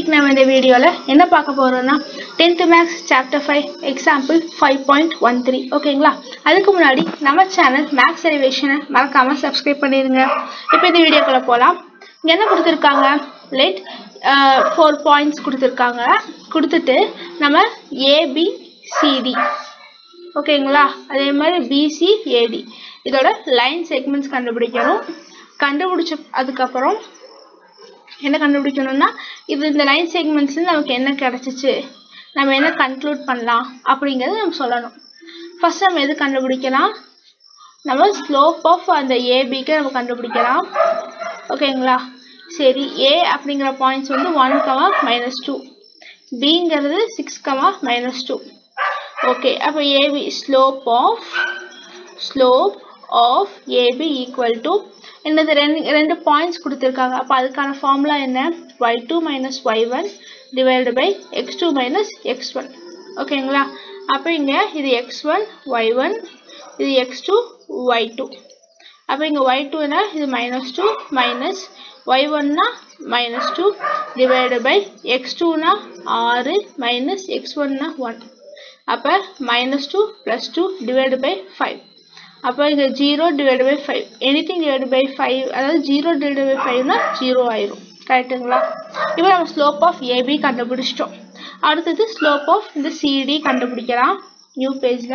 இன்னைக்கு நம்ம இந்த வீடியோவில் என்ன பார்க்க போகிறோம்னா tenth maths chapter five example five point one three ஓகேங்களா அதுக்கு முன்னாடி நம்ம சேனல் மேக்ஸ் எலிவேஷனை மறக்காமல் சப்ஸ்கிரைப் பண்ணிடுங்க இப்போ இந்த வீடியோக்குள்ளே போகலாம் இங்கே என்ன கொடுத்துருக்காங்க லைட் ஃபோர் பாயிண்ட்ஸ் கொடுத்துருக்காங்க கொடுத்துட்டு நம்ம ஏபிசிடி ஓகேங்களா அதே மாதிரி பிசி ஏடி இதோட லைன் செக்மெண்ட்ஸ் கண்டுபிடிக்கணும் கண்டுபிடிச்ச அதுக்கப்புறம் என்ன கண்டுபிடிக்கணும்னா இது இந்த லைன் செக்மெண்ட்ஸ்ல நமக்கு என்ன கிடைச்சிச்சு நம்ம என்ன கன்க்ளூட் பண்ணலாம் அப்படிங்கிறத நம்ம சொல்லணும் ஃபர்ஸ்ட் நம்ம எது கண்டுபிடிக்கலாம் நம்ம ஸ்லோப் ஆஃப் அந்த ஏபிக்கு நம்ம கண்டுபிடிக்கலாம் ஓகேங்களா சரி ஏ அப்படிங்கிற பாயிண்ட்ஸ் வந்து ஒன் கமா மைனஸ் டூ பிங்கிறது six comma minus two okay அப்போ AB slope of slope of AB equal to என்னது ரெண்டு ரெண்டு பாயிண்ட்ஸ் கொடுத்துருக்காங்க அப்போ அதுக்கான ஃபார்முலா என்ன y two minus y one divide by x two minus x one ஓகேங்களா அப்போ இங்கே இது எக்ஸ் ஒன் ஒய் ஒன் இது எக்ஸ் டூ ஒய் டூ அப்போ இங்கே ஒய் டூனா இது மைனஸ் டூ மைனஸ் ஒய் ஒன்னா minus two divide by x டூனா ஆறு மைனஸ் எக்ஸ் ஒன்னா ஒன் அப்போ minus two plus two divide by five அப்போ இங்கே zero divide by five anything divide by five அதாவது ஜீரோ டிவைடு பை ஃபைவ்னா zero ஆயிரும் கரெக்டுங்களா இப்போ நம்ம ஸ்லோப் ஆஃப் ஏபி கண்டுபிடிச்சிட்டோம் அடுத்தது ஸ்லோப் ஆஃப் இந்த சிடி கண்டுபிடிக்கலாம் நியூ பேஜில்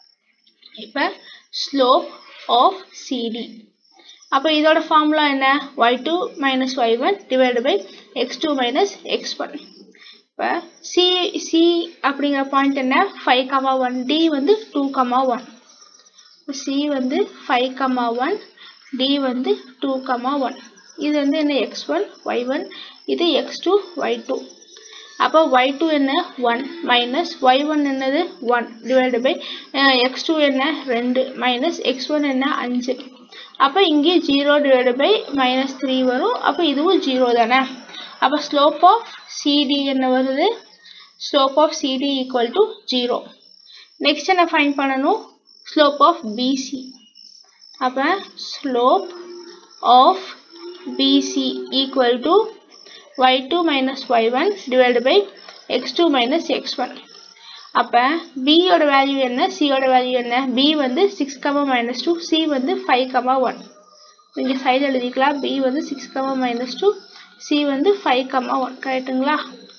இப்போ ஸ்லோப் ஆஃப் சிடி அப்போ இதோட ஃபார்முலா என்ன y two minus y one divide by x two minus x one இப்போ சி சி அப்படிங்கிற பாயிண்ட் என்ன ஃபைவ் கமா ஒன் டி வந்து டூ கமா ஒன் சி வந்து ஃபைவ் கமா ஒன் டி வந்து two comma one இது வந்து என்ன எக்ஸ் ஒன் ஒய் ஒன் இது எக்ஸ் டூ ஒய் டூ அப்போ ஒய் டூ என்ன ஒன் மைனஸ் ஒய் ஒன் என்னது one divide by x two என்ன ரெண்டு மைனஸ் எக்ஸ் ஒன் என்ன அஞ்சு அப்போ இங்கே zero divide by minus three வரும் அப்போ இதுவும் ஜீரோ தானே அப்போ ஸ்லோப் ஆஃப் சிடி என்ன வருது slope of CD equal to zero next என்ன ஃபைன் பண்ணணும் ஸ்லோப் ஆஃப் பிசி அப்போ slope of BC equal to y two minus y one divide by x two minus x one அப்போ பியோட value என்ன சியோட value என்ன பி வந்து six comma minus two C வந்து ஃபைவ் கமா ஒன் இங்கே side எழுதிக்கலாம் பி வந்து six comma minus two C வந்து ஃபைவ் கமா ஒன் கரெக்டுங்களா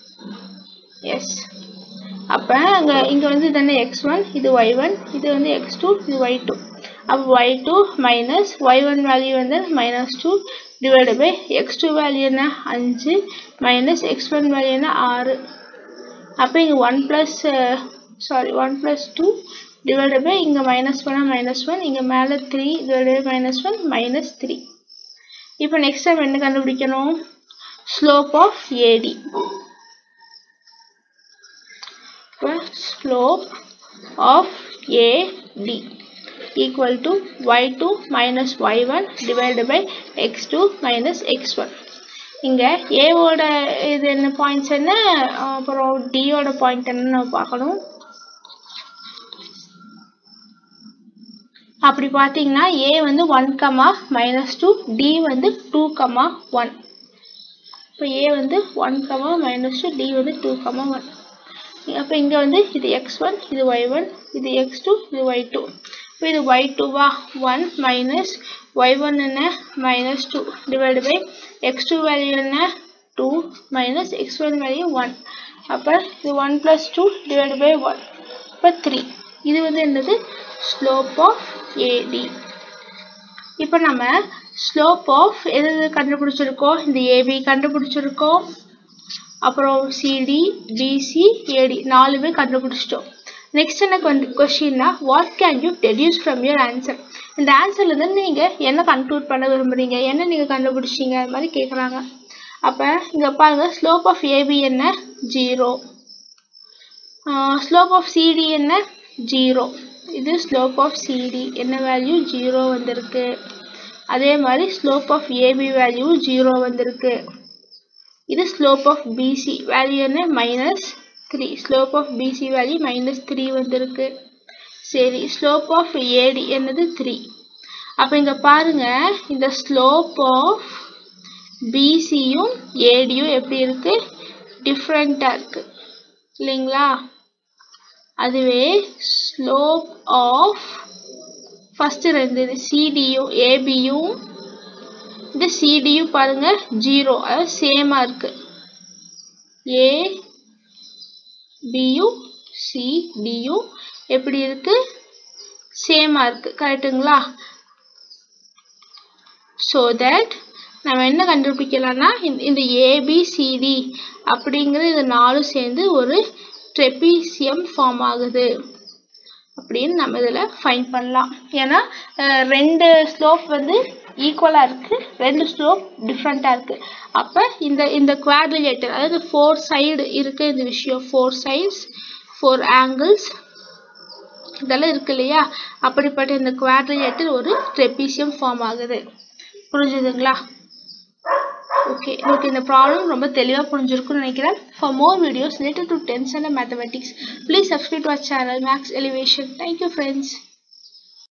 எஸ் அப்போ அங்கே இங்கே வந்து இது என்ன எக்ஸ் ஒன் இது ஒய் ஒன் இது வந்து எக்ஸ் டூ இது ஒய் டூ அப்போ y two minus y one value வந்து minus two divide by x two value என்ன அஞ்சு மைனஸ் எக்ஸ் ஒன் வேல்யூ என்ன ஆறு அப்போ இங்கே one plus sorry one plus two divide by இங்கே மைனஸ் ஒன்னா மைனஸ் ஒன் இங்கே மேலே three divide by minus one minus three இப்போ நெக்ஸ்ட் டைம் என்ன கண்டுபிடிக்கணும் slope of AD slope of AD equal to y2 minus y1 divided by x2 minus x1 இங்க A ஓட இது என்ன பாயிண்ட்ஸ் என்ன அப்புறம் D ஓட பாயிண்ட் என்ன நம்ம பார்க்கணும் அப்படி பார்த்தீங்கன்னா A வந்து one comma minus two D வந்து டூ கமா ஒன் இப்போ ஏ வந்து one comma minus two D வந்து டூ கமா ஒன் அப்போ இங்கே வந்து இது எக்ஸ் ஒன் இது ஒய் ஒன் இது எக்ஸ் டூ இது ஒய் டூ இப்போ இது ஒய் டூவா ஒன் மைனஸ் ஒய் ஒன் என்ன minus two divide by x two value என்ன two minus x one value one அப்போ இது one plus two divide by one இப்போ த்ரீ இது வந்து என்னது ஸ்லோப் ஆஃப் ஏடி இப்போ நம்ம ஸ்லோப் ஆஃப் எது கண்டுபிடிச்சிருக்கோம் இந்த ஏபி கண்டுபிடிச்சிருக்கோம் அப்புறம் சிடி பிசி ஏடி நாலுமே கண்டுபிடிச்சிட்டோம் நெக்ஸ்ட் எனக்கு வந்து கொஸ்டின்னா what can you deduce from your answer இந்த ஆன்சர்லேருந்து நீங்கள் என்ன கன்க்ளூட் பண்ண விரும்புகிறீங்க என்ன நீங்கள் கண்டுபிடிச்சிங்க அது மாதிரி கேட்குறாங்க அப்போ இங்கே பாருங்கள் ஸ்லோப் ஆஃப் ஏபி என்ன ஜீரோ ஸ்லோப் ஆஃப் சிடி என்ன ஜீரோ இது ஸ்லோப் ஆஃப் சிடி என்ன வேல்யூ ஜீரோ வந்திருக்கு அதே மாதிரி slope of AB value zero வந்திருக்கு இது ஸ்லோப் ஆஃப் பிசி வேல்யூ என்ன minus three slope of BC value minus three வந்திருக்கு சரி ஸ்லோப் ஆஃப் ஏடி என்னது த்ரீ அப்போ இங்கே பாருங்க இந்த ஸ்லோப் ஆஃப் பிசியும் ஏடியும் எப்படி இருக்கு டிஃப்ரெண்ட்டாக இருக்கு இல்லைங்களா அதுவே ஸ்லோப் ஆஃப் ஃபஸ்ட்டு ரெண்டு இது சிடியும் ஏபியும் இந்த சிடியும் பாருங்க ஜீரோ அதாவது சேமாக இருக்கு ஏ பியும் சிடியும் எப்படி இருக்கு சேமாக இருக்கு கரெக்டுங்களா ஸோ தட் நம்ம என்ன கண்டுபிடிக்கலாம்னா இந்த- இந்த ஏபிசிடி அப்படிங்கிறது இது நாலும் சேர்ந்து ஒரு ட்ரெபீசியம் ஃபார்ம் ஆகுது அப்படின்னு நம்ம இதில் ஃபைன் பண்ணலாம் ஏன்னா அஹ், ரெண்டு ஸ்லோப் வந்து ஈக்குவலாக இருக்குது ரெண்டு ஸ்லோப் டிஃப்ரெண்ட்டாக இருக்குது அப்போ இந்த இந்த குவாட்ரிலேட்டர் அதாவது ஃபோர் சைடு இருக்க இந்த விஷயம் ஃபோர் சைட்ஸ் ஃபோர் ஆங்கிள்ஸ் இதெல்லாம் இருக்கு இல்லையா அப்படிப்பட்ட இந்த குவாட்ரிலேட்டர் ஒரு ட்ரெபீசியம் ஃபார்ம் ஆகுது புரிஞ்சுதுங்களா ஓகே உங்களுக்கு இந்த ப்ராப்ளம் ரொம்ப தெளிவாக புரிஞ்சிருக்கும்னு நினைக்கிறேன் for more videos related to tenth and mathematics please subscribe to our channel maths elevation thank you friends